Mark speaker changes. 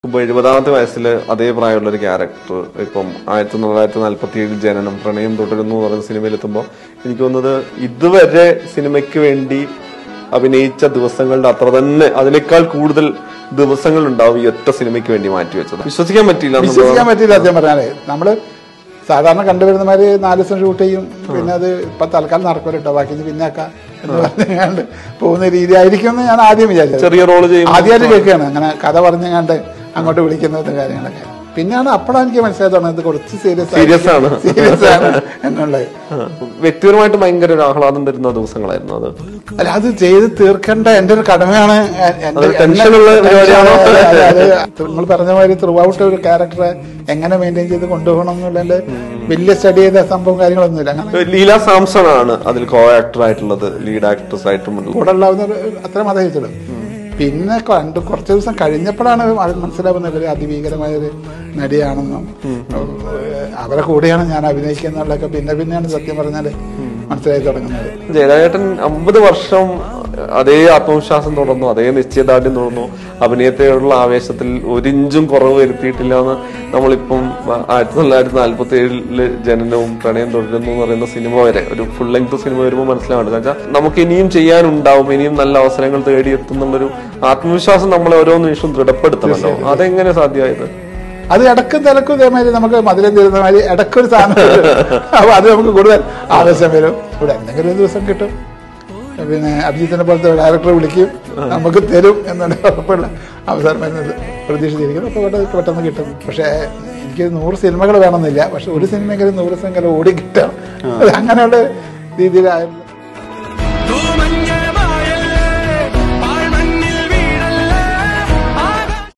Speaker 1: ഇപ്പൊ എഴുപതാമത്തെ വയസ്സിൽ അതേ പ്രായമുള്ള ഒരു ക്യാരക്ടർ ഇപ്പം ആയിരത്തി തൊള്ളായിരത്തി നാല്പത്തി ഏഴിൽ ജനനം പ്രണയം തുടരുന്നു എന്ന് പറയുന്ന സിനിമയിൽ എത്തുമ്പോൾ എനിക്ക് തോന്നുന്നത് ഇതുവരെ സിനിമയ്ക്ക് വേണ്ടി അഭിനയിച്ച ദിവസങ്ങളുടെ അത്ര തന്നെ അതിനേക്കാൾ കൂടുതൽ ദിവസങ്ങൾ ഉണ്ടാവും ഈ ഒറ്റ സിനിമയ്ക്ക് വേണ്ടി മാറ്റിവെച്ചത് വിശ്വസിക്കാൻ പറ്റില്ല എന്നുള്ളതാണ്.
Speaker 2: വിശ്വസിക്കാൻ പറ്റില്ല സത്യം പറഞ്ഞാലേ നമ്മള് സാധാരണ കണ്ടുവരുന്ന മാതിരി നാല് ദിവസം ഷൂട്ട് ചെയ്യും പിന്നെ അത് ഇപ്പൊ തൽക്കാലം നടക്കൂല കേട്ടോ ബാക്കി ഇനി പിന്നാക്കാം എന്ന് പറഞ്ഞുകൊണ്ട് പോകുന്ന രീതി ആയിരിക്കും എന്ന് ഞാൻ ആദ്യം വിചാരിച്ചത്
Speaker 1: ചെറിയ റോള് ചെയ്യുമ്പോൾ
Speaker 2: ആദ്യമായിട്ട് കേൾക്കുകയാണ് അങ്ങനെ കഥ പറഞ്ഞങ്ങാണ്ട് അങ്ങോട്ട് വിളിക്കുന്നത് കാര്യങ്ങളൊക്കെ പിന്നെയാണ് അപ്പോഴാണ് എനിക്ക് മനസ്സിലായി തുടങ്ങുന്നത് ഇത് കുറച്ച് സീരിയസ്
Speaker 1: Serious ആണ്.
Speaker 2: സീരിയസ് ആണ് എന്നുള്ളത്
Speaker 1: ആ. വ്യക്തിപരമായിട്ട് ഭയങ്കര ഒരു ആഹ്ലാദം തരുന്ന ദിവസങ്ങളായിരുന്നു അത്
Speaker 2: അല്ല അത് ചെയ്ത് തീർക്കേണ്ട എന്റെ ഒരു കടമയാണ് എ- എന്റെ-
Speaker 1: അത് ടെൻഷനുള്ള
Speaker 2: എന്നെ-
Speaker 1: പരിപാടിയാണോ?
Speaker 2: അതെ, അതെ, അതെ. നിങ്ങൾ പറഞ്ഞ മാതിരി ത്രൂ ഔട്ട് ഒരു ക്യാരക്ടറെ എങ്ങനെ മെയിൻറ്റെയിൻ ചെയ്ത് കൊണ്ടുപോകണം എന്നുള്ളതിന്റെ വലിയ സ്റ്റഡി ചെയ്ത സംഭവം കാര്യങ്ങളൊന്നുമില്ല അങ്ങനെ
Speaker 1: ലീല സാംസൺ ആണ് അതിൽ കോ ആക്ടർ ആയിട്ടുള്ളത് ലീഡ് ആക്ട്രസ് ആയിട്ടും
Speaker 2: കൂടെ ഉള്ളവർ അത്ര മതം ചോദിച്ചത് പിന്നെ കണ്ട് കുറച്ച് ദിവസം കഴിഞ്ഞപ്പോഴാണ് അത് മനസ്സിലാവുന്നത് ഇവര് അതിഭീകരമായ ഒരു നടിയാണെന്നും ഏഹ് അവരെ കൂടെയാണ് ഞാൻ അഭിനയിക്കുന്നുള്ളതൊക്കെ പിന്നെ പിന്നെയാണ് സത്യം പറഞ്ഞാല് മനസ്സിലായി തുടങ്ങുന്നത്
Speaker 1: ജയരാജേട്ടൻ അമ്പത് വർഷം അതേ ആത്മവിശ്വാസം തുടർന്നു അതേ നിശ്ചയദാർഢ്യം തുടർന്നു അഭിനയത്തോടുള്ള ആവേശത്തിൽ ഒരിഞ്ചും കുറവ് വരുത്തിയിട്ടില്ല എന്ന് നമ്മളിപ്പം ആയിരത്തി തൊള്ളായിരത്തി നാല്പത്തി ഏഴില് ജനനവും പ്രണയം തുടരുന്നു എന്ന് പറയുന്ന സിനിമ വരെ ഒരു ഫുൾ ലെങ്ത് സിനിമ വരുമ്പോൾ മനസ്സിലാവുന്നുണ്ട് കാരണം വെച്ചാൽ നമുക്ക് ഇനിയും ചെയ്യാനുണ്ടാവും ഇനിയും നല്ല അവസരങ്ങൾ തേടിയെത്തുന്നുള്ളൊരു ആത്മവിശ്വാസം നമ്മളെ ഓരോ നിമിഷവും ദൃഢപ്പെടുത്തണമല്ലോ അതെങ്ങനെ സാധ്യമായത്
Speaker 2: അത് ഇടക്കും തിലക്കും ഇതേമാതിരി നമുക്ക് മധുരം തരുന്ന മാതിരി ഇടക്കൊരു സാധനം വരും. അപ്പൊ അത് നമുക്ക് കൂടുതൽ ആവേശം വരും ഇവിടെ എന്തെങ്കിലും ഒരു ദിവസം കിട്ടും പിന്നെ അഭിജിത്തിനെ പോലത്തെ ഡയറക്ടറെ വിളിക്കും നമുക്ക് തരും എന്നുള്ള ഉറപ്പുള്ള അവസരം വരുന്നത് പ്രതീക്ഷിച്ചിരിക്കുന്നു അപ്പോൾ പെട്ടെന്ന് പെട്ടെന്ന് കിട്ടും പക്ഷേ എനിക്ക് നൂറ് സിനിമകൾ വേണമെന്നില്ല പക്ഷെ ഒരു സിനിമയെങ്കിലും നൂറ് സിനിമകൾ ഓടി കിട്ടണം അത് അങ്ങനെയുള്ള രീതിയിലായിരുന്നു
Speaker 3: तू